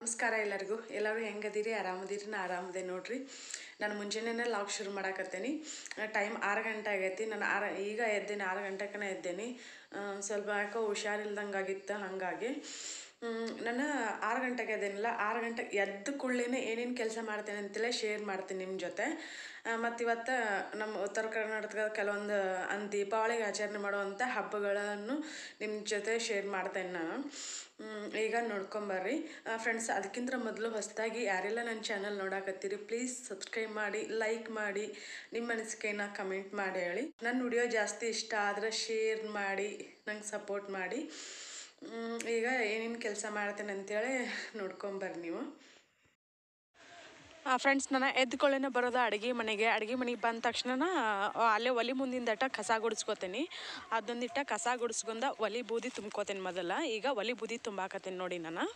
ನಮಸ್ಕಾರ ಎಲ್ಲರಿಗೂ ಎಲ್ಲರೂ ಹೆಂಗದೀರಿ ಆರಾಮದೀರಿ ನಾ ಆರಾಮದೆ ನೋಡ್ರಿ ನಾನು ಮುಂಜಾನೆ ಲಾಗ್ ಶುರು ಮಾಡಾಕತ್ತೇನಿ ಟೈಮ್ ಆರು ಗಂಟೆ ಆಗೈತಿ ನಾನು ಆರು ಈಗ ಎದ್ದೇನೆ ಆರು ಗಂಟೆಕನ ಎದ್ದೇನಿ ಆ, ಸ್ವಲ್ಪ ಯಾಕೋ ಹುಷಾರಿಲ್ದಂಗೆ ಆಗಿತ್ತು ಹಾಗಾಗಿ ಮ್, ನಾನು ಆರು ಗಂಟೆಗೆ ಎದ್ದೇನಿಲ್ಲ ಆರು ಗಂಟೆಗೆ ಎದ್ದ ಕೂಡಲೇ ಏನೇನು ಕೆಲಸ ಮಾಡ್ತೇನೆ ಅಂತೇಳಿ ಶೇರ್ ಮಾಡ್ತೀನಿ ನಿಮ್ಮ ಜೊತೆ ಮತ್ತು ಇವತ್ತು ನಮ್ಮ ಉತ್ತರ ಕರ್ನಾಟಕದ ಕೆಲವೊಂದು ಅಂದ್ ದೀಪಾವಳಿಗೆ ಆಚರಣೆ ಮಾಡುವಂಥ ಹಬ್ಬಗಳನ್ನು ನಿಮ್ಮ ಜೊತೆ ಶೇರ್ ಮಾಡ್ತೇನೆ ನಾನು ಮ್, ಈಗ ನೋಡ್ಕೊಂಬರ್ರಿ ಫ್ರೆಂಡ್ಸ್ ಅದಕ್ಕಿಂತ ಮೊದಲು ಹೊಸದಾಗಿ ಯಾರೆಲ್ಲ ನನ್ನ ಚಾನಲ್ ನೋಡಾಕತ್ತೀರಿ ಪ್ಲೀಸ್ ಸಬ್ಸ್ಕ್ರೈಬ್ ಮಾಡಿ ಲೈಕ್ ಮಾಡಿ ನಿಮ್ಮ ಅನಿಸಿಕೆನ ಕಮೆಂಟ್ ಮಾಡಿ ಹೇಳಿ ನನ್ನ ವಿಡಿಯೋ ಜಾಸ್ತಿ ಇಷ್ಟ ಆದರೆ ಶೇರ್ ಮಾಡಿ ನಂಗೆ ಸಪೋರ್ಟ್ ಮಾಡಿ ಮ್, ಈಗ ಏನೇನು ಕೆಲಸ ಮಾಡ್ತೇನೆ ಅಂತೇಳಿ ನೋಡ್ಕೊಂಬರ್ರಿ ನೀವು ಫ್ರೆಂಡ್ಸ್ ನಾನು ಎದ್ಕೊಳ್ಳೇನೆ ಬರೋದು ಅಡುಗೆ ಮನೆಗೆ ಅಡುಗೆ ಮನೆಗೆ ಬಂದ ತಕ್ಷಣ ಅಲ್ಲೇ ಒಲಿ ಮುಂದಿಂದಟ ಕಸ ಗುಡಿಸ್ಕೋತೀನಿ ಅದೊಂದಿಟ್ಟ ಕಸ ಗುಡಿಸ್ಕೊಂಡ ಒಲಿ ಬೂದಿ ತುಂಬ್ಕೋತೀನಿ ಮೊದಲ ಈಗ ಒಲಿ ಬೂದಿ ತುಂಬಾಕತ್ತೀನಿ ನೋಡಿ ನಾನು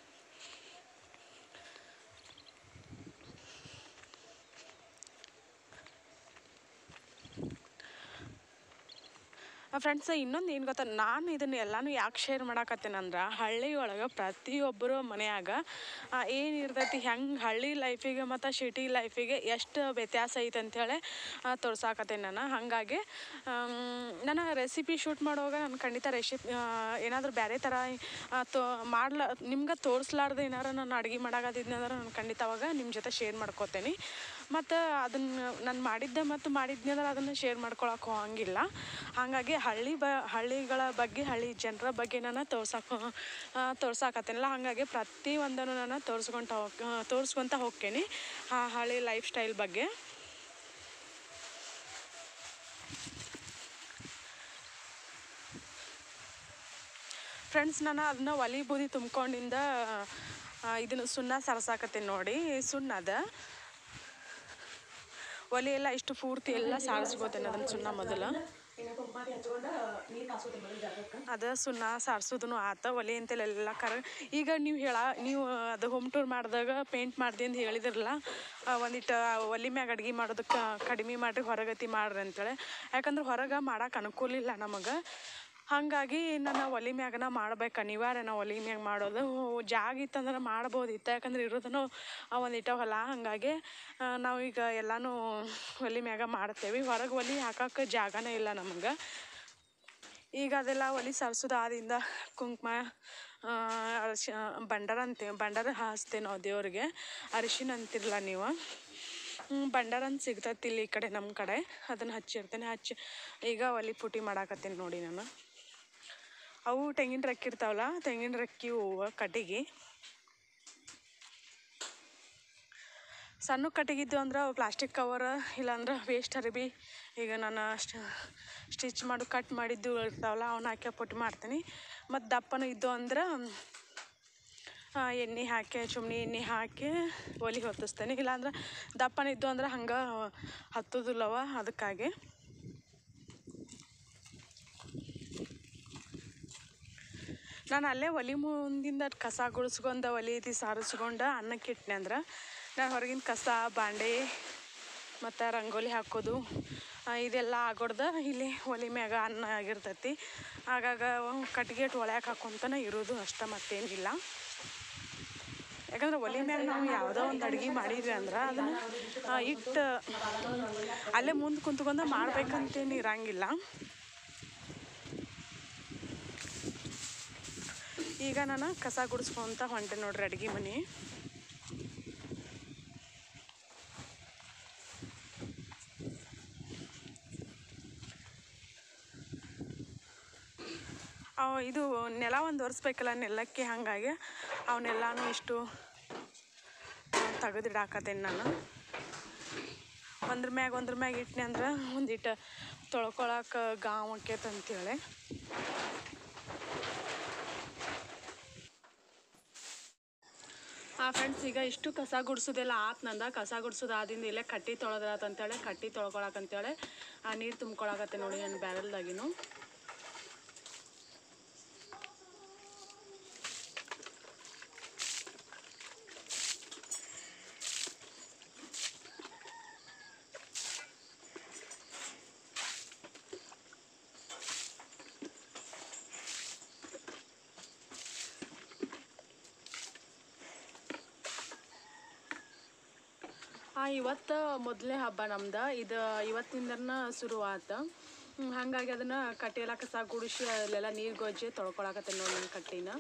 ಫ್ರೆಂಡ್ಸ್ ಇನ್ನೊಂದು ಏನು ಗೊತ್ತಾ ನಾನು ಇದನ್ನು ಎಲ್ಲನೂ ಯಾಕೆ ಶೇರ್ ಮಾಡಾಕತ್ತೇನಂದ್ರೆ ಹಳ್ಳಿ ಒಳಗೆ ಪ್ರತಿಯೊಬ್ಬರು ಮನ್ಯಾಗ ಆ, ಏನು ಇರ್ತೈತಿ ಹೆಂಗೆ ಹಳ್ಳಿ ಲೈಫಿಗೆ ಮತ್ತು ಸಿಟಿ ಲೈಫಿಗೆ ಎಷ್ಟು ವ್ಯತ್ಯಾಸ ಐತೆ ಅಂಥೇಳಿ ತೋರ್ಸಾಕತ್ತೇನೆ ನಾನು ಹಾಗಾಗಿ ಆಮ್, ನಾನು ರೆಸಿಪಿ ಶೂಟ್ ಮಾಡುವಾಗ ನಾನು ಖಂಡಿತ ರೆಸಿಪಿ ಏನಾದರೂ ಬೇರೆ ಥರ ಆ, ತೋ ಮಾಡ್ಲ ನಿಮ್ಗೆ ತೋರಿಸ್ಲಾರ್ದು ಏನಾರು ನಾನು ಅಡುಗೆ ಮಾಡಾಕತ್ತಿದ್ನಂದ್ರೆ ನಾನು ಖಂಡಿತ ಅವಾಗ ನಿಮ್ಮ ಜೊತೆ ಶೇರ್ ಮಾಡ್ಕೋತೇನೆ ಮತ್ತು ಅದನ್ನು ನಾನು ಮಾಡಿದ್ದೆ ಮತ್ತು ಮಾಡಿದ್ನಿ ಅಂದ್ರೆ ಅದನ್ನು ಶೇರ್ ಮಾಡ್ಕೊಳಕ್ಕೆ ಹೋಗಂಗಿಲ್ಲ ಹಾಗಾಗಿ ಹಳ್ಳಿ ಬ ಹಳ್ಳಿಗಳ ಬಗ್ಗೆ ಹಳ್ಳಿ ಜನರ ಬಗ್ಗೆ ನಾನು ತೋರ್ಸಕ್ಕೆ ತೋರ್ಸಾಕತ್ತೇನಲ್ಲ ಹಾಗಾಗಿ ಪ್ರತಿ ಒಂದನ್ನು ನಾನು ತೋರಿಸ್ಕೊಂತ ಹೋಗ್ ತೋರಿಸ್ಕೊಂತ ಹೋಗ್ತೀನಿ ಆ ಹಳ್ಳಿ ಲೈಫ್ ಸ್ಟೈಲ್ ಬಗ್ಗೆ ಫ್ರೆಂಡ್ಸ್ ನಾನು ಅದನ್ನ ಒಲಿ ಬೂದಿ ತುಂಬ್ಕೊಂಡಿಂದ ಇದನ್ನು ಸುಣ್ಣ ಸರಸಾಕತ್ತೀನಿ ನೋಡಿ ಸುಣ್ಣ ಅದ ಒಲೆ ಎಲ್ಲ ಇಷ್ಟು ಪೂರ್ತಿ ಎಲ್ಲ ಸಾರಿಸ್ಕೋತೇನೆ ಅದನ್ನು ಸುಣ್ಣ ಮೊದಲು ಅದ ಸುಣ್ಣ ಸಾರ್ಸೋದನು ಆತ ಒಲೆ ಅಂತೆಲ್ಲ ಎಲ್ಲ ಕರ ಈಗ ನೀವು ಹೇಳ ನೀವು ಅದು ಹೋಮ್ ಟೂರ್ ಮಾಡಿದಾಗ ಪೇಂಟ್ ಮಾಡ್ದೆ ಅಂತ ಹೇಳಿದ್ರಲ್ಲ ಆ, ಒಂದಿಟ್ಟು ಒಲೆ ಮ್ಯಾಗ ಅಡ್ಗೆ ಮಾಡೋದಕ್ಕೆ ಕಡಿಮೆ ಮಾಡಿರಿ ಹೊರಗತಿ ಮಾಡ್ರಿ ಅಂತೇಳಿ ಯಾಕಂದ್ರೆ ಹೊರಗೆ ಮಾಡಕ್ಕೆ ಅನುಕೂಲ ಇಲ್ಲ ನಮಗೆ ಹಾಗಾಗಿ ನಾನು ಒಲೆ ಮ್ಯಾಗನ ಮಾಡ್ಬೇಕು ಅನಿವಾರ್ಯ ನಾವು ಒಲೆ ಮ್ಯಾಗ ಮಾಡೋದು ಜಾಗ ಇತ್ತಂದ್ರೆ ಮಾಡ್ಬೋದಿತ್ತು ಯಾಕಂದ್ರೆ ಇರೋದನ್ನು ಒಂದಿಟ್ಟ ಹೊಲ ಹಾಗಾಗಿ ಆ, ನಾವು ಈಗ ಎಲ್ಲನೂ ಒಲೆ ಮ್ಯಾಗ ಮಾಡ್ತೇವೆ ಹೊರಗೆ ಒಲೆ ಹಾಕಕ್ಕೆ ಜಾಗನೇ ಇಲ್ಲ ನಮ್ಗೆ ಈಗ ಅದೆಲ್ಲ ಒಲೆ ಸರ್ಸೋದು ಆದಿಂದ ಕುಂಕುಮ ಆ, ಅರ್ಶಿ ಬಂಡಾರ ಅಂತೀವಿ ಬಂಡಾರ ಹಾಸ್ತೀವಿ ನಾವು ದೇವ್ರಿಗೆ ಅರಿಶಿನ ಅಂತಿರಲ್ಲ ನೀವು ಹ್ಮ್, ಬಂಡಾರ ಅಂತ ಸಿಗ್ತೈತಿ ಇಲ್ಲಿ ಈ ಕಡೆ ನಮ್ಮ ಕಡೆ ಅದನ್ನು ಹಚ್ಚಿರ್ತೇನೆ ಹಚ್ಚಿ ಈಗ ಒಲೆ ಪುಟಿ ಮಾಡಾಕತ್ತೀನಿ ನೋಡಿ ನಾನು ಅವು ತೆಂಗಿನ ರಕ್ಕಿ ಇರ್ತಾವಲ್ಲ ತೆಂಗಿನ ರಕ್ಕಿ ಹೂವು ಕಟ್ಟಿಗೆ ಸಣ್ಣ ಕಟ್ಟಿಗಿದ್ದು ಅಂದ್ರೆ ಅವು ಪ್ಲಾಸ್ಟಿಕ್ ಕವರ್ ಇಲ್ಲಾಂದ್ರೆ ವೇಸ್ಟ್ ಅರಿಬಿ ಈಗ ನಾನು ಸ್ಟಿಚ್ ಮಾಡಿ ಕಟ್ ಮಾಡಿದ್ದು ಇರ್ತಾವಲ್ಲ ಅವನ್ನ ಹಾಕಿ ಪುಟ್ಟಿ ಮಾಡ್ತೀನಿ ಮತ್ತು ದಪ್ಪನ ಇದ್ದು ಅಂದ್ರೆ ಆ, ಎಣ್ಣೆ ಹಾಕಿ ಚುಮ್ನಿ ಎಣ್ಣೆ ಹಾಕಿ ಒಲೆ ಹೊತ್ತಿಸ್ತೇನೆ ಇಲ್ಲಾಂದ್ರೆ ದಪ್ಪನ ಇದ್ದು ಅಂದ್ರೆ ಹಂಗೆ ಹತ್ತೋದಿಲ್ಲವ ಅದಕ್ಕಾಗಿ ನಾನು ಅಲ್ಲೇ ಒಲೆ ಮುಂದಿಂದ ಕಸ ಗುಡಿಸ್ಕೊಂಡು ಒಲೆ ಐತಿ ಸಾರಿಸ್ಕೊಂಡು ಅನ್ನಕ್ಕೆ ಇಟ್ನೆ ಅಂದ್ರೆ ನಾನು ಹೊರಗಿನ ಕಸ ಬಾಂಡೆ ಮತ್ತು ರಂಗೋಲಿ ಹಾಕೋದು ಆ, ಇದೆಲ್ಲ ಆಗೋಡ್ದು ಇಲ್ಲಿ ಒಲೆ ಮ್ಯಾಗ ಅನ್ನ ಆಗಿರ್ತೈತಿ ಆಗಾಗ ಕಟ್ಗೆ ಇಟ್ಟು ಒಳ್ಯಾಕೆ ಹಾಕೊಂತನೇ ಇರೋದು ಅಷ್ಟ ಮತ್ತೇನಿಲ್ಲ ಯಾಕಂದ್ರೆ ಒಲೆ ಮ್ಯಾಗ ನಾವು ಯಾವುದೋ ಒಂದು ಅಡುಗೆ ಮಾಡಿದ್ವಿ ಅಂದ್ರೆ ಅದನ್ನು ಇಟ್ಟು ಅಲ್ಲೇ ಮುಂದೆ ಕುಂತ್ಕೊಂಡು ಮಾಡ್ಬೇಕಂತೇನು ಇರಂಗಿಲ್ಲ ಈಗ ನಾನು ಕಸ ಗುಡಿಸ್ಕೊಂತ ಹೊಂಟೆ ನೋಡ್ರಿ ಅಡುಗೆ ಮನೆ ಅವು ಇದು ನೆಲ ಒಂದು ಒರೆಸ್ಬೇಕಲ್ಲ ನೆಲಕ್ಕೆ ಹಾಗಾಗಿ ಅವನ್ನೆಲ್ಲನೂ ಇಷ್ಟು ತೆಗೆದಿಡಾಕತ್ತೇನೆ ನಾನು ಒಂದ್ರ ಮ್ಯಾಗ ಒಂದ್ರ ಮ್ಯಾಗ ಇಟ್ನೆ ಅಂದ್ರೆ ಒಂದಿಟ್ಟು ತೊಳ್ಕೊಳಕ್ಕೆ ಗಾವ್ ಆಕೈತೆ ಅಂತೇಳಿ ಆ ಫ್ರೆಂಡ್ಸ್ ಈಗ ಇಷ್ಟು ಕಸ ಗುಡಿಸೋದೆಲ್ಲ ಆತ್ ನಂದ ಕಸ ಗುಡಿಸೋದು ಆದಿಂದ ಇಲ್ಲೇ ಕಟ್ಟಿ ತೊಳೆದ್ರಾತ ಅಂತೇಳಿ ಕಟ್ಟಿ ತೊಳ್ಕೊಳಕಂತೇಳಿ ಆ ನೀರು ತುಂಬ್ಕೊಳಕತ್ತೆ ನೋಡಿ ನನ್ನ ಬ್ಯಾರಲ್ದಾಗಿನು ಹಾಂ ಇವತ್ತು ಮೊದಲನೇ ಹಬ್ಬ ನಮ್ದು ಇದು ಇವತ್ತಿಂದನ ಶುರು ಆತು ಹ್ಮ್, ಹಾಗಾಗಿ ಅದನ್ನು ಕಟ್ಟಿ ಎಲ್ಲ ಕಸ ಗುಡಿಸಿ ಅಲ್ಲೆಲ್ಲ ನೀರು ಗೊಜ್ಜಿ ತೊಳ್ಕೊಳಕತ್ತೆ ನೋಡಿ ನನ್ನ ಕಟ್ಟಿನ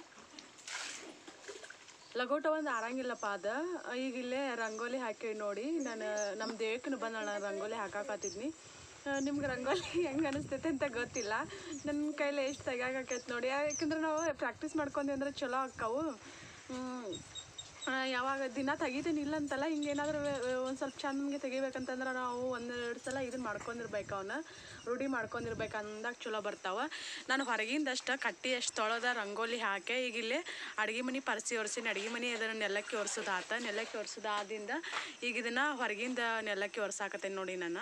ಲಗೋಟ ಒಂದು ಆರಂಗಿಲ್ಲಪ್ಪ ಅದ ಈಗ ಇಲ್ಲೇ ರಂಗೋಲಿ ಹಾಕಿ ನೋಡಿ ನಾನು ನಮ್ಮ ದೇವಕ್ಕೂ ಬಂದಳ ರಂಗೋಲಿ ಹಾಕಾಕತ್ತಿದ್ನಿ ನಿಮ್ಗೆ ರಂಗೋಲಿ ಹೆಂಗೆ ಅನಿಸ್ತೈತೆ ಅಂತ ಗೊತ್ತಿಲ್ಲ ನನ್ನ ಕೈಲಿ ಎಷ್ಟು ತೆಗಿಯಾಕೈತೆ ನೋಡಿ ಯಾಕಂದ್ರೆ ನಾವು ಪ್ರಾಕ್ಟೀಸ್ ಮಾಡ್ಕೊಂಡ್ವಿ ಅಂದ್ರೆ ಚಲೋ ಆಕ್ಕವು ಹ್ಮ್. ಆ, ಯಾವಾಗ ದಿನ ತೆಗಿತೀನಿ ಇಲ್ಲ ಅಂತಲ್ಲ ಹಿಂಗೇನಾದ್ರೂ ಒಂದು ಸ್ವಲ್ಪ ಚಂದಗೆ ತೆಗಿಬೇಕಂತಂದ್ರೆ ನಾವು ಒಂದೆರಡು ಸಲ ಇದನ್ನ ಮಾಡ್ಕೊಂಡಿರ್ಬೇಕು ಅವನ್ನ ರೂಢಿ ಮಾಡ್ಕೊಂಡಿರ್ಬೇಕು ಅಂದಾಗ ಚಲೋ ಬರ್ತಾವೆ ನಾನು ಹೊರಗಿಂದಷ್ಟು ಕಟ್ಟಿ ಅಷ್ಟು ತೊಳೆದ ರಂಗೋಲಿ ಹಾಕಿ ಈಗ ಇಲ್ಲಿ ಅಡುಗೆ ಮನೆ ಪರ್ಸಿ ಒರೆಸಿನಿ ಅಡುಗೆ ಮನೆ ಅದನ್ನು ನೆಲಕ್ಕೆ ಒರೆಸೋದು ಆತ ನೆಲಕ್ಕೆ ಒರೆಸೋದು ಆದಿಂದ ಈಗ ಇದನ್ನು ಹೊರಗಿಂದ ನೆಲಕ್ಕೆ ಒರೆಸಾಕತ್ತೇನೆ ನೋಡಿ ನಾನು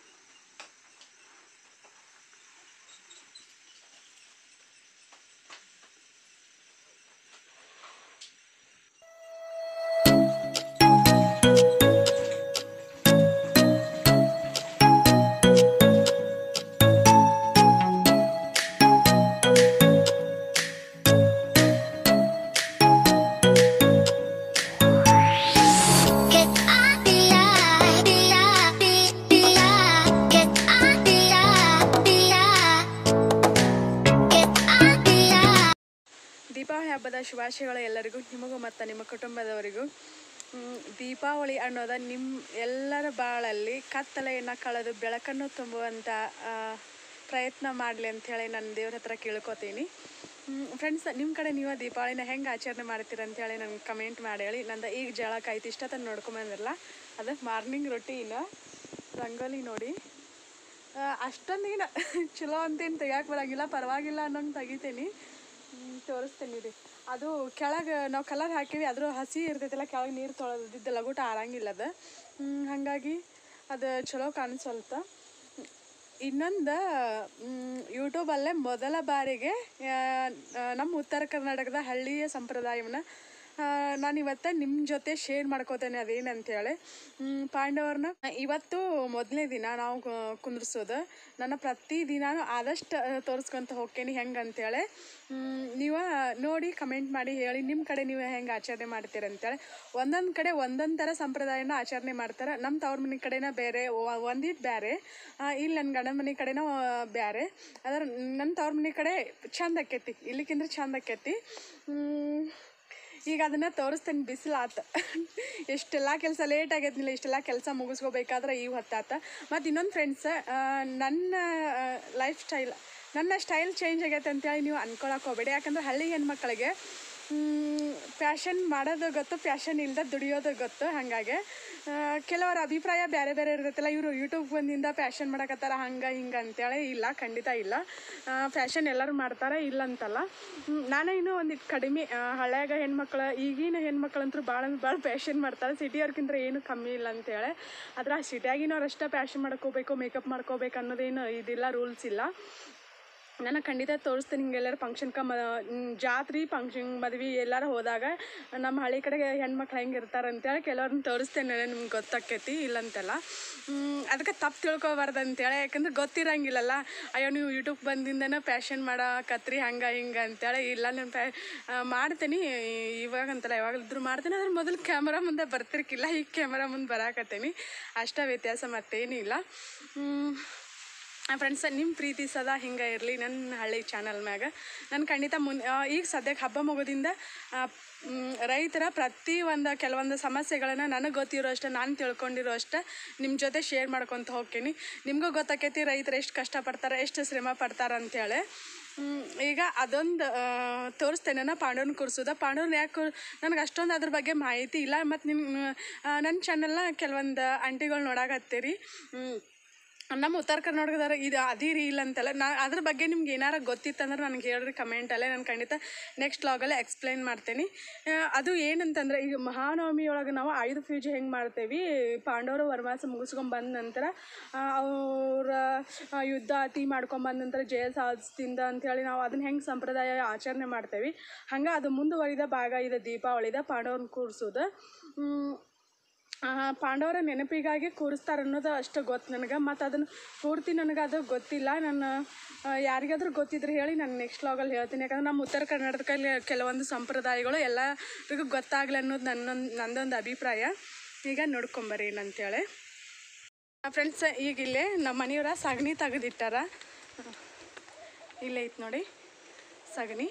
Get on the eye, the eye, the the eye. Get on the eye, the eye. Get on the eye. Deepavali ಹಬ್ಬದ ಶುಭಾಶಯಗಳು ಎಲ್ಲರಿಗೂ ನಿಮಗೂ ಮತ್ತು ನಿಮ್ಮ ಕುಟುಂಬದವರಿಗೂ ಮ್, ದೀಪಾವಳಿ ಅನ್ನೋದ ನಿಮ್ಮ ಎಲ್ಲರ ಬಾಳಲ್ಲಿ ಕತ್ತಲೆಯನ್ನು ಕಳೆದು ಬೆಳಕನ್ನು ತುಂಬುವಂಥ ಆ, ಪ್ರಯತ್ನ ಮಾಡಲಿ ಅಂಥೇಳಿ ನಾನು ದೇವ್ರ ಹತ್ರ ಕೇಳ್ಕೊತೀನಿ ಫ್ರೆಂಡ್ಸ್ ನಿಮ್ಮ ಕಡೆ ನೀವು ದೀಪಾವಳಿನ ಹೆಂಗೆ ಆಚರಣೆ ಮಾಡ್ತೀರ ಅಂತೇಳಿ ನನಗೆ ಕಮೆಂಟ್ ಮಾಡಿ ಹೇಳಿ ನಂದು ಈಗ ಜಳಕ್ಕೆ ಆಯ್ತು ಇಷ್ಟೊತ್ತನ ನೋಡ್ಕೊಂಬಂದಿರಲ್ಲ ಅದು ಮಾರ್ನಿಂಗ್ ರೊಟೀನ್ ರಂಗೋಲಿ ನೋಡಿ ಆ, ಅಷ್ಟೊಂದಿನ ಚಲೋ ಅಂತೇನು ತೆಗಿಯಕ್ಕೆ ಬರಂಗಿಲ್ಲ ಪರವಾಗಿಲ್ಲ ಅನ್ನೋಂಗೆ ತೆಗಿತೀನಿ ಹ್ಮ್, ತೋರಿಸ್ತೀನಿ ರೀ ಅದು ಕೆಳಗೆ ನಾವು ಕಲರ್ ಹಾಕಿವಿ ಅದ್ರ ಹಸಿ ಇರ್ತೈತಲ್ಲ ಕೆಳಗೆ ನೀರು ತೊಳೆದಿದ್ದ ಲಗೋಟ ಆರಂಗಿಲ್ಲ ಅದು ಹ್ಮ್, ಹಾಗಾಗಿ ಅದು ಚಲೋ ಕಾಣಿಸಲ್ತ ಇನ್ನೊಂದು ಯೂಟ್ಯೂಬಲ್ಲೇ ಮೊದಲ ಬಾರಿಗೆ ಆ, ಆ, ನಮ್ಮ ಉತ್ತರ ಕರ್ನಾಟಕದ ಹಳ್ಳಿಯ ಸಂಪ್ರದಾಯವನ್ನು ನಾನು ಇವತ್ತು ನಿಮ್ಮ ಜೊತೆ ಶೇರ್ ಮಾಡ್ಕೋತೇನೆ ಅದೇನಂತೇಳಿ ಹ್ಮ್, ಪಾಂಡವರನ್ನ ಇವತ್ತು ಮೊದಲನೇ ದಿನ ನಾವು ಕು- ಕುಂದ್ರಿಸೋದು ನನ್ನ ಪ್ರತಿ ದಿನಾನು ಆದಷ್ಟು ತೋರಿಸ್ಕೊಂತ ಹೋಗ್ತೇನೆ ಹೆಂಗೆ ಅಂತೇಳಿ ಹ್ಮ್, ನೀವು ನೋಡಿ ಕಮೆಂಟ್ ಮಾಡಿ ಹೇಳಿ ನಿಮ್ಮ ಕಡೆ ನೀವು ಹೆಂಗೆ ಆಚರಣೆ ಮಾಡ್ತೀರ ಅಂತೇಳಿ ಒಂದೊಂದು ಕಡೆ ಒಂದೊಂದು ಥರ ಸಂಪ್ರದಾಯನ ಆಚರಣೆ ಮಾಡ್ತಾರೆ ನಮ್ಮ ತವ್ರ ಮನೆ ಕಡೆನ ಬೇರೆ ಒ- ಒಂದಿಟ್ಟು ಬೇರೆ ಆ, ಇಲ್ಲಿ ನನ್ನ ಗಂಡನ ಮನೆ ಕಡೆನ ಬೇರೆ ಅದ್ರ ನನ್ನ ತವ್ರ ಮನೆ ಕಡೆ ಚಂದ ಆಕೈತಿ ಇಲ್ಲಿಕ್ಕಿಂದ್ರೆ ಚಂದ ಆಕೈತಿ ಹ್ಮ್, ಈಗ ಅದನ್ನ ತೋರಿಸ್ತೇನೆ ಬಿಸಿಲು ಆತ ಎಷ್ಟೆಲ್ಲ ಕೆಲಸ ಲೇಟ್ ಆಗೈತಿಲ್ಲ ಇಷ್ಟೆಲ್ಲ ಕೆಲಸ ಮುಗಿಸ್ಕೋಬೇಕಾದ್ರೆ ಈ ಹೊತ್ತಾತ ಮತ್ತು ಇನ್ನೊಂದು ಫ್ರೆಂಡ್ಸ್ ನನ್ನ ಲೈಫ್ ಸ್ಟೈಲ್ ನನ್ನ ಸ್ಟೈಲ್ ಚೇಂಜ್ ಆಗೈತೆ ಅಂತೇಳಿ ನೀವು ಅನ್ಕೊಳಕ್ಕೆ ಹೋಗ್ಬೇಡಿ ಯಾಕಂದ್ರೆ ಹಳ್ಳಿ ಹೆಣ್ಮಕ್ಳಿಗೆ ಫ್ಯಾಷನ್ ಮಾಡೋದು ಗೊತ್ತು ಫ್ಯಾಷನ್ ಇಲ್ದ ದುಡಿಯೋದು ಗೊತ್ತು ಹಾಗಾಗಿ ಆ, ಕೆಲವರ ಅಭಿಪ್ರಾಯ ಬೇರೆ ಬೇರೆ ಇರ್ತೈತಲ್ಲ ಇವರು ಯೂಟ್ಯೂಬ್ ಬಂದಿಂದ ಫ್ಯಾಷನ್ ಮಾಡಕತ್ತಾರ ಹಂಗೆ ಹಿಂಗೆ ಅಂತೇಳಿ ಇಲ್ಲ ಖಂಡಿತ ಇಲ್ಲ ಫ್ಯಾಷನ್ ಎಲ್ಲರೂ ಮಾಡ್ತಾರೆ ಇಲ್ಲ ಅಂತಲ್ಲ ಹ್ಮ್, ನಾನು ಇನ್ನೂ ಒಂದಿಟ್ಟು ಕಡಿಮೆ ಆ, ಹಳ್ಳ್ಯಾಗ ಹೆಣ್ಮಕ್ಳು ಈಗಿನ ಹೆಣ್ಮಕ್ಳಂತೂ ಭಾಳ ಭಾಳ ಫ್ಯಾಷನ್ ಮಾಡ್ತಾರೆ ಸಿಟಿಯವ್ರಿಗಿಂತ ಏನು ಕಮ್ಮಿ ಇಲ್ಲ ಅಂತೇಳಿ ಆದ್ರೆ ಆ ಸಿಟಿಯಾಗಿನವ್ರು ಅಷ್ಟೇ ಫ್ಯಾಷನ್ ಮಾಡ್ಕೋಬೇಕು ಮೇಕಪ್ ಮಾಡ್ಕೋಬೇಕು ಅನ್ನೋದೇನು ಇದಿಲ್ಲ ರೂಲ್ಸ್ ಇಲ್ಲ ನಾನು ಖಂಡಿತ ತೋರಿಸ್ತೀನಿ ಹಿಂಗೆ ಎಲ್ಲರೂ ಫಂಕ್ಷನ್ಕ ಮ ಮ್, ಜಾತ್ರೆ ಫಂಕ್ಷನ್ ಮದ್ವೆ ಎಲ್ಲಾರು ಹೋದಾಗ ನಮ್ಮ ಹಳ್ಳಿ ಕಡೆಗೆ ಹೆಣ್ಮಕ್ಳು ಹೆಂಗೆ ಇರ್ತಾರೆ ಅಂತೇಳಿ ಕೆಲವ್ರನ್ನ ತೋರಿಸ್ತೇನೆ ನಿಮ್ಗೆ ಗೊತ್ತಾಕೈತಿ ಇಲ್ಲಂತೆಲ್ಲ ಅದಕ್ಕೆ ತಪ್ಪು ತಿಳ್ಕೊಬಾರ್ದು ಅಂತೇಳಿ ಯಾಕಂದ್ರೆ ಗೊತ್ತಿರಂಗಿಲ್ಲಲ್ಲ ಅಯ್ಯೋ ನೀವು ಯೂಟ್ಯೂಬ್ ಬಂದಿಂದನೇ ಫ್ಯಾಷನ್ ಮಾಡಕತ್ರಿ ಹಂಗೆ ಹಿಂಗೆ ಅಂತೇಳಿ ಇಲ್ಲ ನಾನು ಫ್ಯಾ ಆ, ಮಾಡ್ತೀನಿ ಇವಾಗಂತಲ್ಲ ಯಾವಾಗಲಿದ್ರು ಮಾಡ್ತೀನಿ ಅದ್ರ ಮೊದಲು ಕ್ಯಾಮ್ರಾ ಮುಂದೆ ಬರ್ತಿರ್ಕಿಲ್ಲ ಈಗ ಕ್ಯಾಮ್ರಾ ಮುಂದೆ ಬರಾಕತ್ತೀನಿ ಅಷ್ಟೇ ವ್ಯತ್ಯಾಸ ಮತ್ತೇನಿಲ್ಲ ಹ್ಮ್. ಫ್ರೆಂಡ್ಸ್ ನಿಮ್ಮ ಪ್ರೀತಿ ಸದಾ ಹಿಂಗೆ ಇರಲಿ ನನ್ನ ಹಳ್ಳಿ ಚಾನಲ್ ಮ್ಯಾಗ ನಾನು ಖಂಡಿತ ಮುನ್ ಆ, ಈಗ ಸದ್ಯಕ್ಕೆ ಹಬ್ಬ ಮುಗೋದಿಂದ ಆ, ಮ್, ರೈತರ ಪ್ರತಿ ಒಂದು ಕೆಲವೊಂದು ಸಮಸ್ಯೆಗಳನ್ನು ನನಗೆ ಗೊತ್ತಿರೋ ಅಷ್ಟೇ ನಾನು ತಿಳ್ಕೊಂಡಿರೋ ಅಷ್ಟೇ ನಿಮ್ಮ ಜೊತೆ ಶೇರ್ ಮಾಡ್ಕೊತ ಹೋಗ್ತೀನಿ ನಿಮಗೂ ಗೊತ್ತಾಕೈತಿ ರೈತರು ಎಷ್ಟು ಕಷ್ಟಪಡ್ತಾರೆ ಎಷ್ಟು ಶ್ರಮ ಪಡ್ತಾರೆ ಅಂತೇಳಿ ಹ್ಮ್, ಈಗ ಅದೊಂದು ತೋರಿಸ್ತೇನೆ ನಾ ಪಾಂಡವನ ಕೂರ್ಸೋದ ಪಾಂಡವನ್ ಯಾಕೆ ನನಗೆ ಅಷ್ಟೊಂದು ಅದ್ರ ಬಗ್ಗೆ ಮಾಹಿತಿ ಇಲ್ಲ ಮತ್ತು ನಿಮ್ಮ ನನ್ನ ಚಾನಲ್ನ ಕೆಲವೊಂದು ಆಂಟಿಗಳು ನೋಡಾಕತ್ತೀರಿ ಹ್ಮ್, ನಮ್ಮ ಉತ್ತರ ಕರ್ನಾಟಕದವ್ರು ಇದು ಅದಿರಿ ಇಲ್ಲ ಅಂತಲ್ಲ ನಾ ಅದ್ರ ಬಗ್ಗೆ ನಿಮ್ಗೆ ಏನಾರ ಗೊತ್ತಿತ್ತಂದ್ರೆ ನನಗೆ ಹೇಳ್ರಿ ಕಮೆಂಟಲ್ಲೇ ನಾನು ಖಂಡಿತ ನೆಕ್ಸ್ಟ್ ಲಾಗಲ್ಲೇ ಎಕ್ಸ್ಪ್ಲೈನ್ ಮಾಡ್ತೀನಿ ಆ, ಅದು ಏನಂತಂದ್ರೆ ಈಗ ಮಹಾನವಮಿ ಒಳಗೆ ನಾವು ಆಯುಧ ಪೂಜೆ ಹೆಂಗೆ ಮಾಡ್ತೇವಿ ಪಾಂಡವರು ವನವಾಸ ಮುಗಿಸ್ಕೊಂಡ್ ಬಂದ ನಂತರ ಅವರ ಯುದ್ಧ ಅತಿ ಮಾಡ್ಕೊಂಬಂದ ನಂತರ ಜಯ ಸಾಧಿಸ್ತಿಂದ ಅಂಥೇಳಿ ನಾವು ಅದನ್ನ ಹೆಂಗೆ ಸಂಪ್ರದಾಯ ಆಚರಣೆ ಮಾಡ್ತೇವಿ ಹಂಗೆ ಅದು ಮುಂದುವರಿದ ಭಾಗ ಇದೆ ದೀಪಾವಳಿದ ಪಾಂಡವ್ರನ್ನ ಕೂರಿಸೋದು ಆ, ಪಾಂಡವರ ನೆನಪಿಗಾಗಿ ಕೂರಿಸ್ತಾರೆ ಅನ್ನೋದು ಅಷ್ಟು ಗೊತ್ತು ನನಗೆ ಮತ್ತು ಅದನ್ನು ಪೂರ್ತಿ ನನಗೆ ಅದು ಗೊತ್ತಿಲ್ಲ ನಾನು ಆ, ಯಾರಿಗಾದ್ರೂ ಗೊತ್ತಿದ್ರೆ ಹೇಳಿ ನಾನು ನೆಕ್ಸ್ಟ್ ಲಾಗಲ್ಲಿ ಹೇಳ್ತೀನಿ ಯಾಕಂದ್ರೆ ನಮ್ಮ ಉತ್ತರ ಕರ್ನಾಟಕದಲ್ಲಿ ಕೆಲವೊಂದು ಸಂಪ್ರದಾಯಗಳು ಎಲ್ಲರಿಗೂ ಗೊತ್ತಾಗಲಿ ಅನ್ನೋದು ನನ್ನೊಂದು ನಂದೊಂದು ಅಭಿಪ್ರಾಯ ಈಗ ನೋಡ್ಕೊಂಬರ್ರಿ ಏನಂತೇಳಿ ಫ್ರೆಂಡ್ಸ್ ಈಗ ಇಲ್ಲೇ ನಮ್ಮ ಮನೆಯವರ ಸಗಣಿ ತೆಗೆದಿಟ್ಟಾರ ಇಲ್ಲೇ ಐತೆ ನೋಡಿ ಸಗಣಿ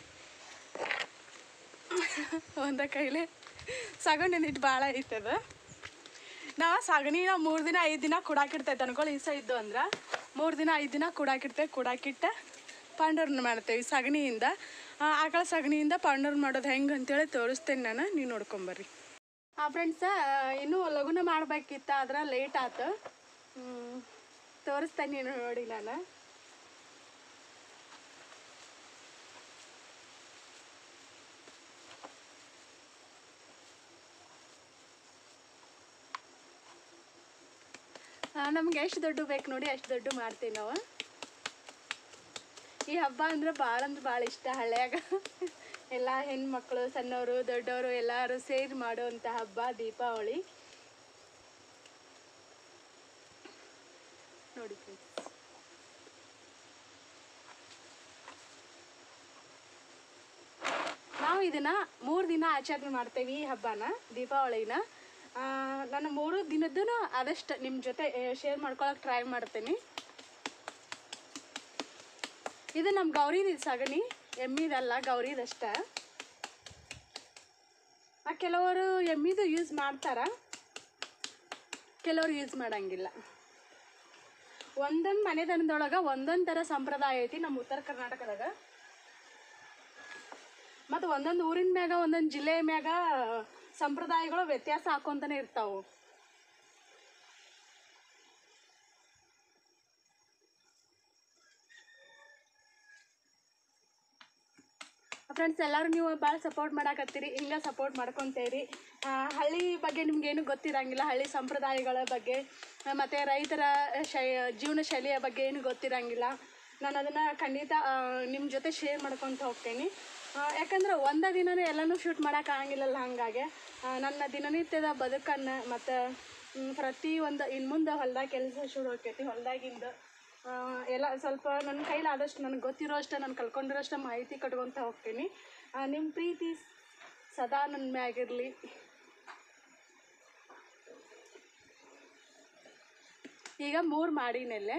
ಒಂದ ಕೈಲೆ ಸಗಣಿ ಇಟ್ಟು ಭಾಳ ಐತದ ನಾವು ಸಗಣಿನ ಮೂರು ದಿನ ಐದು ದಿನ ಕುಡಾಕಿರ್ತೈತೆ ಅನ್ಕೊಳ್ಳಿ ಈಸ ಇದ್ದು ಅಂದ್ರೆ ಮೂರು ದಿನ ಐದು ದಿನ ಕುಡಾಕಿರ್ತೇವೆ ಕುಡಾಕಿಟ್ಟ ಪಾಂಡವ್ರನ್ನ ಮಾಡ್ತೇವೆ ಸಗಣಿಯಿಂದ ಆ, ಆಕಳ ಸಗಣಿಯಿಂದ ಪಾಂಡವ್ರ ಮಾಡೋದು ಹೆಂಗೆ ಅಂತೇಳಿ ತೋರಿಸ್ತೇನೆ ನಾನು ನೀವು ನೋಡ್ಕೊಂಬರ್ರಿ ಹಾಂ ಫ್ರೆಂಡ್ಸ ಇನ್ನೂ ಲಗುನ ಮಾಡ್ಬೇಕಿತ್ತ ಆದ್ರೆ ಲೇಟ್ ಆತು ಹ್ಮ್. ತೋರಿಸ್ತೇನೆ ನೀನು ನೋಡಿ ನಾನು ನಮ್ಗೆ ಎಷ್ಟು ದೊಡ್ಡ ಬೇಕು ನೋಡಿ ಅಷ್ಟು ದೊಡ್ಡ ಮಾಡ್ತೀವಿ ನಾವು ಈ ಹಬ್ಬ ಅಂದ್ರೆ ಭಾಳ ಅಂದ್ರೆ ಭಾಳ ಇಷ್ಟ ಹಳ್ಳ್ಯಾಗ ಎಲ್ಲ ಹೆಣ್ಮಕ್ಳು ಸಣ್ಣವರು ದೊಡ್ಡವರು ಎಲ್ಲರೂ ಸೇರಿ ಮಾಡುವಂಥ ಹಬ್ಬ ದೀಪಾವಳಿ ನೋಡಿ friends. ನಾವು ಇದನ್ನ ಮೂರು ದಿನ ಆಚರಣೆ ಮಾಡ್ತೇವೆ ಈ ಹಬ್ಬನ ದೀಪಾವಳಿನ ಆ, ನಾನು ಮೂರು ದಿನದ್ದು ಆದಷ್ಟು ನಿಮ್ಮ ಜೊತೆ ಶೇರ್ ಮಾಡ್ಕೊಳಕ್ಕೆ ಟ್ರೈ ಮಾಡ್ತೀನಿ ಇದು ನಮ್ಮ ಗೌರಿದು ಸಗಣಿ ಎಮ್ಮಿದಲ್ಲ ಗೌರಿದಷ್ಟ ಆ ಕೆಲವರು ಎಮ್ಮಿದು ಯೂಸ್ ಮಾಡ್ತಾರ ಕೆಲವರು ಯೂಸ್ ಮಾಡಂಗಿಲ್ಲ ಒಂದೊಂದು ಮನೆತನದೊಳಗೆ ಒಂದೊಂದು ಥರ ಸಂಪ್ರದಾಯ ಐತಿ ನಮ್ಮ ಉತ್ತರ ಕರ್ನಾಟಕದಾಗ ಮತ್ತು ಒಂದೊಂದು ಊರಿನ ಮ್ಯಾಗ ಒಂದೊಂದು ಜಿಲ್ಲೆ ಮ್ಯಾಗ ಸಂಪ್ರದಾಯಗಳು ವ್ಯತ್ಯಾಸ ಹಾಕೊಂತಾನೆ ಇರ್ತಾವು ಫ್ರೆಂಡ್ಸ್ ಎಲ್ಲರೂ ನೀವು ಭಾಳ ಸಪೋರ್ಟ್ ಮಾಡಾಕತ್ತೀರಿ ಹಿಂಗೆ ಸಪೋರ್ಟ್ ಮಾಡ್ಕೊತೇರಿ ಆ, ಹಳ್ಳಿ ಬಗ್ಗೆ ನಿಮ್ಗೇನು ಗೊತ್ತಿರಂಗಿಲ್ಲ ಹಳ್ಳಿ ಸಂಪ್ರದಾಯಗಳ ಬಗ್ಗೆ ಆ, ಮತ್ತು ರೈತರ ಶೈ ಜೀವನ ಶೈಲಿಯ ಬಗ್ಗೆ ಏನು ಗೊತ್ತಿರಂಗಿಲ್ಲ ನಾನು ಅದನ್ನು ಖಂಡಿತ ನಿಮ್ಮ ಜೊತೆ ಶೇರ್ ಮಾಡ್ಕೊತ ಹೋಗ್ತೀನಿ ಆ, ಯಾಕಂದ್ರೆ ಒಂದೇ ದಿನನೇ ಎಲ್ಲನೂ ಶೂಟ್ ಮಾಡೋಕ್ಕಾಗಂಗಿಲ್ಲಲ್ಲ ಹಾಗಾಗಿ ಆ, ನನ್ನ ದಿನನಿತ್ಯದ ಬದುಕನ್ನು ಮತ್ತು ಪ್ರತಿ ಒಂದು ಇನ್ನು ಮುಂದೆ ಹೊಲ್ದಾಗ ಕೆಲಸ ಶುರು ಆಕೈತಿ ಹೊಲ್ದಾಗಿಂದ ಆ, ಎಲ್ಲ ಸ್ವಲ್ಪ ನನ್ನ ಕೈಲಾದಷ್ಟು ನನಗೆ ಗೊತ್ತಿರೋ ಅಷ್ಟು ನಾನು ಕಲ್ಕೊಂಡಿರೋಷ್ಟು ಮಾಹಿತಿ ಕಟ್ಕೊತ ಹೋಗ್ತೀನಿ ನಿಮ್ಮ ಪ್ರೀತಿ ಸದಾ ನನ್ನ ಮ್ಯಾಗಿರಲಿ ಈಗ ಮೂರು ಮಾಡಿನೆಲ್ಲೆ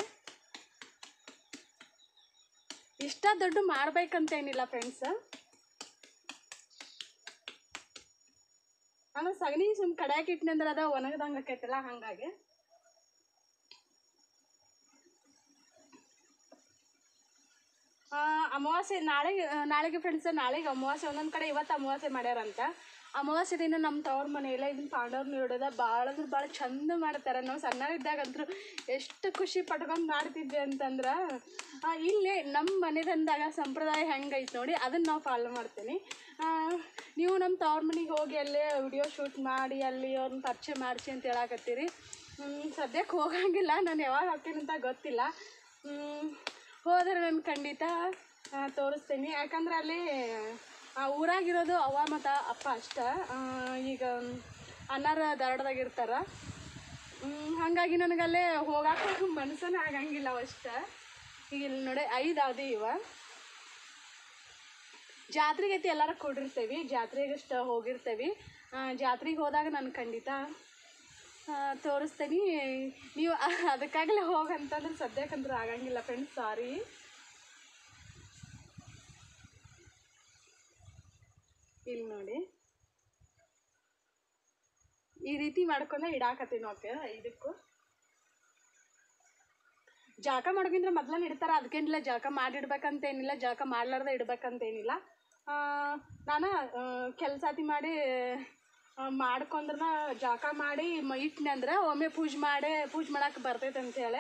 ಇಷ್ಟ ದೊಡ್ಡ ಮಾಡ್ಬೇಕಂತೇನಿಲ್ಲ ಫ್ರೆಂಡ್ಸ್ ಆಮೇಲೆ ಸಗಣಿ ಸುಮ್ ಕಡ್ಯಾಕ್ ಇಟ್ನಿ ಅಂದ್ರೆ ಅದ ಒಣಗ್ದಂಗೆ ಆಕೈತಲ್ಲ ಹಾಗಾಗಿ ಆ, ಅಮಾವಾಸ್ಯೆ ನಾಳೆ ನಾಳೆಗೆ ಫ್ರೆಂಡ್ಸ್ ನಾಳೆಗೆ ಅಮಾವಾಸ್ಯೆ ಒಂದೊಂದು ಕಡೆ ಇವತ್ತು ಅಮಾವಾಸ್ಯೆ ಮಾಡ್ಯಾರಂತ ಅಮಾವಾಸ್ಯೆ ದಿನ ನಮ್ಮ ತವ್ರ ಮನೆಯಲ್ಲ ಇದನ್ನ ಪಾಂಡವ್ರನ್ನ ಇಡೋದ ಭಾಳ ಅಂದ್ರೆ ಭಾಳ ಚಂದ ಮಾಡ್ತಾರೆ ನಾವು ಸಣ್ಣರಿದ್ದಾಗಂತೂ ಎಷ್ಟು ಖುಷಿ ಪಟ್ಕೊಂಡು ಮಾಡ್ತಿದ್ವಿ ಅಂತಂದ್ರೆ ಆ, ಇಲ್ಲೇ ನಮ್ಮ ಮನೆದಂದಾಗ ಸಂಪ್ರದಾಯ ಹೆಂಗೈತೆ ನೋಡಿ ಅದನ್ನು ನಾವು ಫಾಲೋ ಮಾಡ್ತೀನಿ ಆ, ನೀವು ನಮ್ಮ ತವ್ರ ಮನೆಗೆ ಹೋಗಿ ಅಲ್ಲೇ ವಿಡಿಯೋ ಶೂಟ್ ಮಾಡಿ ಅಲ್ಲಿ ಅವ್ರನ್ನ ಪರಿಚಯ ಮಾಡಿಸಿ ಅಂತ ಹೇಳಕತ್ತೀರಿ ಹ್ಮ್, ಸದ್ಯಕ್ಕೆ ಹೋಗಂಗಿಲ್ಲ ನಾನು ಯಾವಾಗ ಹೋಗ್ತೀನಿ ಅಂತ ಗೊತ್ತಿಲ್ಲ ಹ್ಮ್, ಹೋದ್ರೆ ನಾನು ಖಂಡಿತ ಆ, ತೋರಿಸ್ತೀನಿ ಯಾಕಂದ್ರೆ ಅಲ್ಲಿ ಆ, ಊರಾಗಿರೋದು ಅವ್ವ ಮತ್ತು ಅಪ್ಪ ಅಷ್ಟ ಆ, ಈಗ ಅನ್ನಾರ ಧಾರವಾಡದಾಗ ಇರ್ತಾರ ಹ್ಮ್, ಹಾಗಾಗಿ ನನಗಲ್ಲೇ ಹೋಗಕ್ಕೆ ಮನಸ್ಸನೇ ಆಗಂಗಿಲ್ಲ ಅಷ್ಟ ಈಗ ಇಲ್ಲಿ ನೋಡಿ ಐದು ಅದು ಇವ ಜಾತ್ರೆಗೆ ಐತಿ ಎಲ್ಲಾರ ಕೊಡಿರ್ತೇವಿ ಜಾತ್ರೆಗೆ ಅಷ್ಟು ಹೋಗಿರ್ತೇವಿ ಜಾತ್ರೆಗೆ ಹೋದಾಗ ನಾನು ಖಂಡಿತ ಆ, ತೋರಿಸ್ತೀನಿ ನೀವು ಅದಕ್ಕಾಗಲೇ ಹೋಗಂತಂದ್ರೆ ಸದ್ಯಕ್ಕಂದ್ರೂ ಆಗಂಗಿಲ್ಲ ಫ್ರೆಂಡ್ಸ್ ಸಾರಿ ಇಲ್ಲಿ ನೋಡಿ ಈ ರೀತಿ ಮಾಡ್ಕೊಂಡೆ ಇಡಾಕತ್ತೀನಿ ಓಕೆ ಇದಕ್ಕೂ ಜಳಕ ಮಾಡೋಕ್ಕಿಂತ ಮೊದ್ಲೇ ಇಡ್ತಾರ ಅದಕ್ಕೇನಿಲ್ಲ ಜಳಕ ಮಾಡಿಡ್ಬೇಕಂತೇನಿಲ್ಲ ಜಳಕ ಮಾಡ್ಲಾರ್ದೆ ಇಡ್ಬೇಕಂತೇನಿಲ್ಲ ಆ, ನಾನು ಕೆಲಸಾತಿ ಮಾಡಿ ಮಾಡ್ಕೊಂಡ್ರನ ಜಳಕ ಮಾಡಿ ಮ ಇಟ್ನೆ ಅಂದ್ರೆ ಒಮ್ಮೆ ಪೂಜೆ ಮಾಡಿ ಪೂಜೆ ಮಾಡಕ್ಕೆ ಬರ್ತೈತೆ ಅಂತೇಳಿ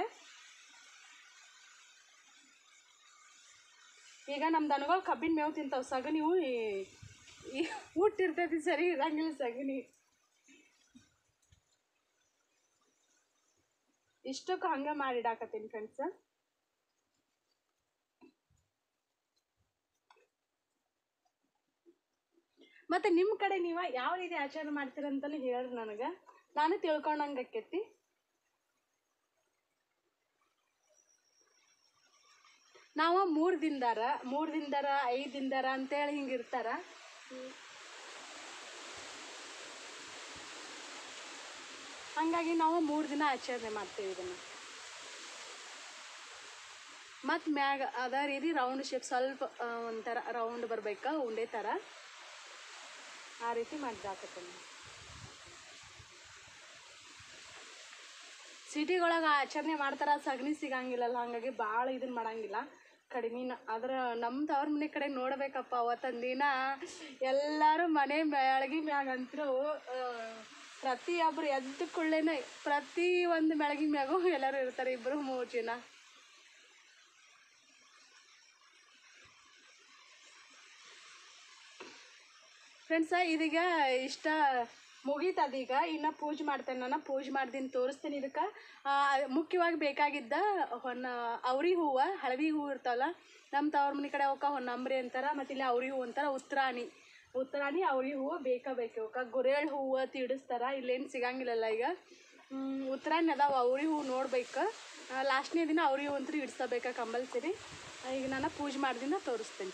ಈಗ ನಮ್ಮ ದನಗಳು ಕಬ್ಬಿನ ಮೇವು ತಿಂತಾವೆ ಸಗಣಿ ಈ- ಈ ಊಟ ಇರ್ತೈತಿ ಸರಿ ಇರಂಗಿಲ್ಲ ಸಗಣಿ ಇಷ್ಟಕ್ಕೂ ಹಂಗೆ ಮಾಡಿಡಾಕತ್ತೀನಿ ಫ್ರೆಂಡ್ಸ್ ಮತ್ತೆ ನಿಮ್ಮ ಕಡೆ ನೀವು ಯಾವ ರೀತಿ ಆಚರಣೆ ಮಾಡ್ತೀರಂತಲೂ ಹೇಳ್ರಿ ನನಗೆ ನಾನು ತಿಳ್ಕೊಂಡಂಗೆ ಆಕೈತಿ ನಾವು ಮೂರು ದಿನದಾರ ಮೂರು ದಿನದಾರ ಐದು ದಿನದಾರ ಅಂತೇಳಿ ಹಿಂಗೆ ಇರ್ತಾರ ಹಂಗಾಗಿ ನಾವು ಮೂರು ದಿನ ಆಚರಣೆ ಮಾಡ್ತೀವಿ ಇದನ್ನು ಮತ್ತು ಮ್ಯಾಗ ಅದ ರೀತಿ ರೌಂಡ್ ಶೇಪ್ ಸ್ವಲ್ಪ ಆ, ಒಂಥರ ರೌಂಡ್ ಬರ್ಬೇಕು ಉಂಡೆ ಥರ ಆ ರೀತಿ ಮಾಡಿದಾಕತ್ತೆ ಸಿಟಿಗೊಳಗೆ ಆಚರಣೆ ಮಾಡ್ತಾರ ಸಗಣಿ ಸಿಗಂಗಿಲ್ಲಲ್ಲ ಹಂಗಾಗಿ ಭಾಳ ಇದನ್ನ ಮಾಡಂಗಿಲ್ಲ ಕಡಿಮೆನ ಆದ್ರೆ ನಮ್ಮ ತವ್ರ ಮನೆ ಕಡೆ ನೋಡ್ಬೇಕಪ್ಪ ಅವತ್ತೊಂದು ದಿನ ಎಲ್ಲರೂ ಮನೆ ಬೆಳಗಿ ಮ್ಯಾಗ ಅಂತರೂ ಪ್ರತಿಯೊಬ್ಬರು ಎದ್ದ ಕೂಡಲೇನೆ ಪ್ರತಿ ಒಂದು ಬೆಳಗಿ ಮ್ಯಾಗೂ ಎಲ್ಲರೂ ಇರ್ತಾರೆ ಇಬ್ಬರು ಮೂರು ಜನ ಫ್ರೆಂಡ್ಸ ಇದೀಗ ಇಷ್ಟ ಮುಗೀತದ ಈಗ ಇನ್ನು ಪೂಜೆ ಮಾಡ್ತೇನೆ ನಾನು ಪೂಜೆ ಮಾಡ್ತೀನಿ ತೋರಿಸ್ತೇನೆ ಇದಕ್ಕೆ ಮುಖ್ಯವಾಗಿ ಬೇಕಾಗಿದ್ದ ಹೊನ್ನ ಅವ್ರಿ ಹೂವು ಹಳದಿ ಹೂವು ಇರ್ತಾವಲ್ಲ ನಮ್ಮ ತವ್ರ ಮನೆ ಕಡೆ ಅವಕ್ಕೆ ಹೊನ್ನಂಬ್ರಿ ಅಂತಾರೆ ಮತ್ತು ಇಲ್ಲಿ ಅವ್ರಿ ಹೂವು ಅಂತಾರೆ ಉತ್ತರಾಣಿ ಉತ್ತರಾಣಿ ಅವ್ರಿ ಹೂವು ಬೇಕಾ ಬೇಕು ಅವಕ್ಕೆ ಗುರೇಳ್ ಹೂವು ತೀಡಿಸ್ತಾರ ಇಲ್ಲೇನು ಸಿಗಂಗಿಲ್ಲಲ್ಲ ಈಗ ಹ್ಮ್, ಉತ್ತರಾಣಿ ಅದಾವ ಅವ್ರಿ ಹೂವು ನೋಡ್ಬೇಕು ಲಾಸ್ಟ್ನೇ ದಿನ ಅವ್ರಿ ಹೂವು ಅಂತೂ ಇಡ್ಸಬೇಕಾ ಕಂಪಲ್ಸರಿ ಈಗ ನಾನು ಪೂಜೆ ಮಾಡ್ದಿಂದ ತೋರಿಸ್ತೇನೆ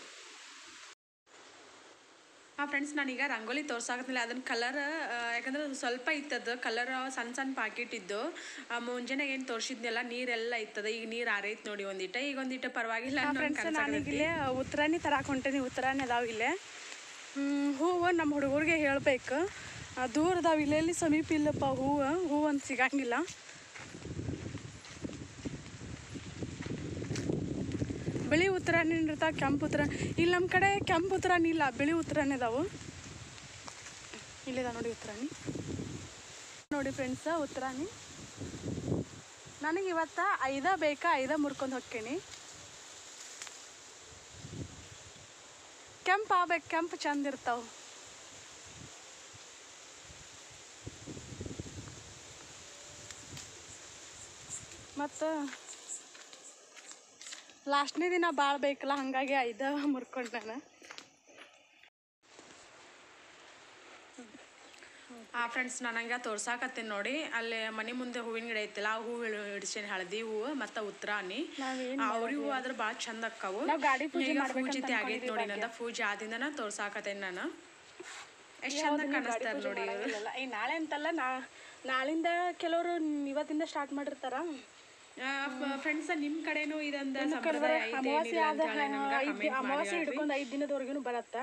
ಹಾಂ ಫ್ರೆಂಡ್ಸ್ ನಾನೀಗ ರಂಗೋಲಿ ತೋರ್ಸಾಕತ್ತಿಲ್ಲ ಅದನ್ನ ಕಲರ್ ಯಾಕಂದ್ರೆ ಅದು ಸ್ವಲ್ಪ ಇತ್ತದ ಕಲರ್ ಸಣ್ಣ ಸಣ್ಣ ಪಾಕೆಟ್ ಇದ್ದು ಆ, ಮುಂಜಾನೆ ಏನು ತೋರಿಸಿದ್ನೆಲ್ಲ ನೀರೆಲ್ಲ ಇತ್ತದ ಈಗ ನೀರು ಆರೈತೆ ನೋಡಿ ಒಂದಿಟ ಈಗ ಒಂದಿಟ ಪರವಾಗಿಲ್ಲ ಅನ್ನೋ ಹಂಗ್ ಫ್ರೆಂಡ್ಸ್ ಕನ್ಸಾಕತ್ತೈತಿ. ನಾನೀಗಿಲ್ಲೇ ಉತ್ತರಾಣಿ ತರಕ್ಕೆ ಹೊಂಟೇನಿ ಉತ್ತರಾಣಿ ಅದಾವ ಇಲ್ಲೇ ಹ್ಮ್, ಹೂವು ನಮ್ಮ ಹುಡುಗರಿಗೆ ಹೇಳ್ಬೇಕು ಆ, ದೂರ ಅದಾವ ಇಲ್ಲೆಲ್ಲಿ ಸಮೀಪ ಇಲ್ಲಪ್ಪ ಹೂವು ಹೂವು ಅಂತ ಸಿಗಂಗಿಲ್ಲ ಬಿಳಿ ಉತ್ತರಾಣಿ ಇರ್ತಾವ ಕೆಂಪು ಉತ್ತರ ಇಲ್ಲಿ ನಮ್ಮ ಕಡೆ ಕೆಂಪು ಉತ್ತರಾಣಿ ಇಲ್ಲ ಬಿಳಿ ಉತ್ತರಾಣಿ ಅದಾವು ಇಲ್ಲಿದ ನೋಡಿ ಉತ್ತರಾಣಿ ನೋಡಿ ಫ್ರೆಂಡ್ಸ ಉತ್ತರಾಣಿ ನನಗೆ ಇವತ್ತ ಐದ ಬೇಕಾ ಐದ ಮುರ್ಕೊಂಡು ಹೊಕ್ಕೇನಿ ಕೆಂಪು ಆಗ್ಬೇಕು ಕೆಂಪು ಚಂದ ಇರ್ತಾವ ಮತ್ತು ಲಾಸ್ಟ್ನೇ ದಿನ ಭಾಳ ಬೇಕಲ್ಲ ಹಾಗಾಗಿ ಐದ ಮುರ್ಕೊಂಡು ನಾನು ಆ ಫ್ರೆಂಡ್ಸ್ ನಾನು ಹಂಗೆ ತೋರ್ಸಾಕತ್ತೀನಿ ನೋಡಿ ಅಲ್ಲಿ ಮನೆ ಮುಂದೆ ಹೂವಿನ ಗಿಡ ಐತಿಲ್ಲ ಆ ಹೂವು ಹಿಡಿಸೇನಿ ಹಳದಿ ಹೂವು ಮತ್ತು ಉತ್ತರಾಣಿ ಅವ್ರಿ ಹೂವು ಆದ್ರೆ ಭಾಳ ಚಂದ ಅಕ್ಕಾವು ನಾವ್ ಗಾಡಿ ಪೂಜೆ ಈಗ ಮಾಡ್ಬೇಕಂತ ಪೂಜೆ ಆಗೈತೆ ನೋಡಿ ನಂದ ಪೂಜೆ ಆದಿಂದ ತೋರ್ಸಾಕತ್ತೇನೆ ನಾನು ಎಷ್ಟು ಚಂದ ಕಾಣಿಸ್ತಾರೆ ನೋಡಿ ಇವ್ರು ಇಲ್ಲ ಈ ನಾಳೆ ಅಂತಲ್ಲ ನಾ ನಾಳಿಂದ ಕೆಲವರು ಇವತ್ತಿಂದ ಸ್ಟಾರ್ಟ್ ಮಾಡಿರ್ತಾರ ಫ್ರೆಂಡ್ಸ್ ನಿಮ್ಮ ಕಡೆನೂ ಇದೊಂದು ಸಂಪ್ರದಾಯ ಐತೆ ಅಮಾವಾಸ್ಯೆ ಏನಿಲ್ಲ ಆದ ಅಂತ ಹೇಳಿ ನಮ್ಗೆ ಐದ್ comment ಅಮಾವಾಸ್ಯೆ ಮಾಡಿ ಹಿಡ್ಕೊಂಡು ಐದು ದಿನದವರೆಗೂ ಬರತ್ತ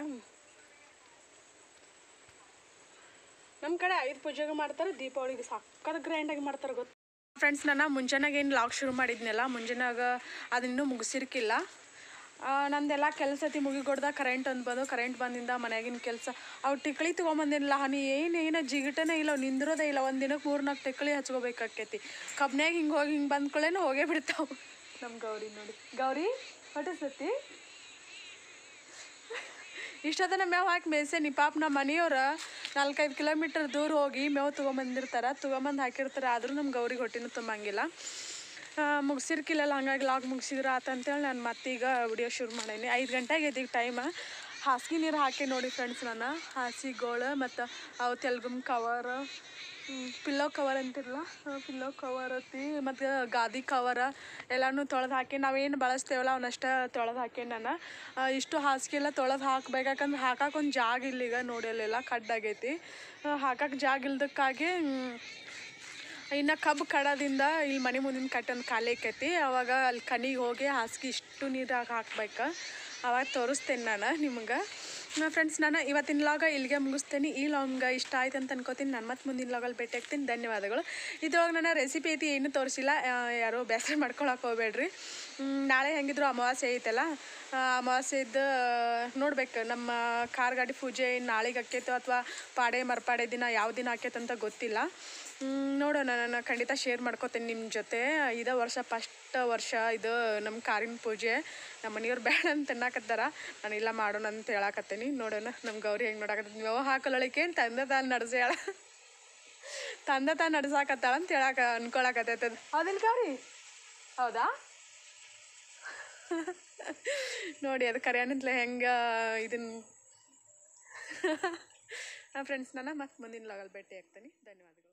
ನಮ್ಮ ಕಡೆ ಐದು ಪೂಜೆಗೆ ಮಾಡ್ತಾರೆ ದೀಪಾವಳಿಗೆ ಸಕ್ಕತ್ ಗ್ರ್ಯಾಂಡಾಗಿ ಮಾಡ್ತಾರೆ ಗೊತ್ತು ಫ್ರೆಂಡ್ಸ್ ನಾನು ಮುಂಜಾನಾಗ ಏನು ಲಾಗ್ ಶುರು ಮಾಡಿದ್ನಲ್ಲ ಮುಂಜಾನಾಗ ಅದನ್ನೂ ಮುಗಿಸಿರ್ಕಿಲ್ಲ ಆ, ನಂದೆಲ್ಲ ಕೆಲಸ ಐತಿ ಮುಗಿಗೊಡ್ದ ಕರೆಂಟ್ ಒಂದು ಬಂದು ಕರೆಂಟ್ ಬಂದಿಂದ ಮನ್ಯಾಗಿನ ಕೆಲಸ ಅವು ಟಿಕ್ಳಿ ತೊಗೊಂಬಂದಿಲ್ಲ ಹನಿ ಏನು ಏನು ಜಿಗಿಟನೇ ಇಲ್ಲ ಅವ್ ನಿಂದಿರೋದೇ ಇಲ್ಲ ಒಂದು ದಿನಕ್ಕೆ ಮೂರು ನಾಲ್ಕು ಟಿಕ್ಳಿ ಹಚ್ಕೋಬೇಕಾಕೈತಿ ಕಬ್ನ್ಯಾಗ ಹಿಂಗೆ ಹೋಗಿ ಹಿಂಗೆ ಬಂದ್ಕೊಳ್ಳೇನು ಹೋಗೇ ಬಿಡ್ತಾವೆ ನಮ್ಮ ಗೌರಿ ನೋಡಿ ಗೌರಿ ಹೊಟ್ಟಿಸ್ತೈತಿ ಇಷ್ಟೊತ್ತನ ಮೇವು ಹಾಕಿ ಮೇಯ್ಸೇನಿ ಪಾಪ ನಮ್ಮ ಮನೆಯವ್ರ ನಾಲ್ಕೈದು ಕಿಲೋಮೀಟರ್ ದೂರ ಹೋಗಿ ಮೇವು ತೊಗೊಂಬಂದಿರ್ತಾರೆ ತೊಗೊಂಬಂದು ಹಾಕಿರ್ತಾರೆ ಆದರೂ ನಮ್ಮ ಗೌರಿಗೆ ಹೊಟ್ಟಿನೂ ತುಂಬಂಗಿಲ್ಲ ಮುಗಿಸಿರ್ಕಿಲ್ಲಲ್ಲ ಹಂಗಾಗಿ ಲಾಗ್ ಮುಗಿಸಿದ್ರೆ ಆತಂತೇಳಿ ನಾನು ಮತ್ತೀಗ ವಿಡಿಯೋ ಶುರು ಮಾಡೀನಿ ಐದು ಗಂಟೆಗೆ ಐತಿ ಟೈಮ್ ಹಾಸಿಗೆ ನೀರು ಹಾಕಿ ನೋಡಿ ಫ್ರೆಂಡ್ಸ್ ನಾನು ಹಾಸಿಗೋಳು ಮತ್ತು ಅವು ತೆಲ್ಗುಮ್ ಕವರ್ ಪಿಲ್ಲೋ ಕವರ್ ಅಂತಿರಲ್ಲ ಪಿಲ್ಲೋ ಕವರ್ ಐತಿ ಮತ್ತು ಗಾದಿ ಕವರ್ ಎಲ್ಲನೂ ತೊಳೆದು ಹಾಕಿ ನಾವೇನು ಬಳಸ್ತೇವಲ್ಲ ಅವನ್ನಷ್ಟ ತೊಳೆದು ಹಾಕಿ ನಾನು ಆ, ಇಷ್ಟು ಹಾಸಿಗೆ ಎಲ್ಲ ತೊಳೆದು ಹಾಕ್ಬೇಕಂದ್ರೆ ಹಾಕಕ್ಕೆ ಒಂದು ಜಾಗ ಇಲ್ಲ ಈಗ ನೋಡಿ ಅಲ್ಲೆಲ್ಲ ಕಡ್ಡಾಗೈತಿ ಹಾಕಕ್ಕೆ ಜಾಗ ಇಲ್ದಕ್ಕಾಗಿ ಮ್, ಇನ್ನು ಕಬ್ಬು ಕಡದಿಂದ ಇಲ್ಲಿ ಮನೆ ಮುಂದಿನ ಕಟ್ಟೊಂದು ಖಾಲಿ ಆಕೈತಿ ಅವಾಗ ಅಲ್ಲಿ ಕನಿಗೆ ಹೋಗಿ ಹಾಸಿಗೆ ಇಷ್ಟು ನೀರಾಗ ಹಾಕ್ಬೇಕು ಅವಾಗ ತೋರಿಸ್ತೇನೆ ನಾನು ನಿಮ್ಗೆ ಫ್ರೆಂಡ್ಸ್ ನಾನು ಇವತ್ತಿನ ಲಾಗ ಇಲ್ಲಿಗೆ ಮುಗಿಸ್ತೇನೆ ಈ ಲಾಂಗ್ ಇಷ್ಟ ಆಯ್ತು ಅಂತ ಅನ್ಕೋತೀನಿ ನಾನು ಮತ್ತೆ ಮುಂದಿನ ಲಾಗಲ್ಲಿ ಭೇಟಿ ಆಗ್ತೀನಿ ಧನ್ಯವಾದಗಳು ಇದ್ರೊಳಗೆ ನನ್ನ ರೆಸಿಪಿ ಐತಿ ಏನೂ ತೋರಿಸಿಲ್ಲ ಯಾರೋ ಬೇಸರ ಮಾಡ್ಕೊಳಕ್ಕೆ ಹೋಗ್ಬೇಡ್ರಿ ಹ್ಮ್, ನಾಳೆ ಹೆಂಗಿದ್ರು ಅಮಾವಾಸ್ಯೆ ಐತಲ್ಲ ಆ, ಅಮಾವಾಸ್ಯೆ ಇದ್ದು ನೋಡ್ಬೇಕು ನಮ್ಮ ಕಾರ್ ಗಾಡಿ ಪೂಜೆ ನಾಳೆಗೆ ಆಕೈತೋ ಅಥವಾ ಪಾಡೆ ಮರ್ಪಾಡೆ ದಿನ ಯಾವ ದಿನ ಆಕೈತೆ ಅಂತ ಗೊತ್ತಿಲ್ಲ ಹ್ಮ್, ನೋಡೋಣ ನಾನು ಖಂಡಿತ ಶೇರ್ ಮಾಡ್ಕೋತೇನೆ ನಿಮ್ಮ ಜೊತೆ ಇದೇ ವರ್ಷ ಫಸ್ಟ್ ವರ್ಷ ಇದು ನಮ್ಮ ಕಾರಿನ ಪೂಜೆ ನಮ್ಮ ಮನೆಯವ್ರು ಬೇಡ ಅಂತ ಅನ್ನಕತ್ತಾರ ನಾನು ಇಲ್ಲ ಮಾಡೋಣ ಅಂತ ಹೇಳಕತ್ತೀನಿ ನೋಡೋಣ ನಮ್ಮ ಗೌರಿ ಹೆಂಗೆ ನೋಡಕತ್ತೀನಿ ಮೇವು ಹಾಕಲೊಳಕ್ಕೆ ತಂದೆ ತಾನು ನಡೆಸ್ಯಾಳ ತಂದೆ ತಾನು ನಡ್ಸಾಕತ್ತಾಳ ಅಂತ ಹೇಳಕ ಅನ್ಕೊಳಕತ್ತೈತದ ಹೌದಿಲ್ಲ ಗೌರಿ ಹೌದಾ ನೋಡಿ ಅದು ಕರೆಯಣತ್ಲೆ ಹೆಂಗೆ ಇದನ್ನ ಫ್ರೆಂಡ್ಸ್ ನಾನು ಮತ್ತೆ ಮುಂದಿನ ಲಾಗಲ್ಲಿ ಭೇಟಿ ಆಗ್ತೀನಿ ಧನ್ಯವಾದಗಳು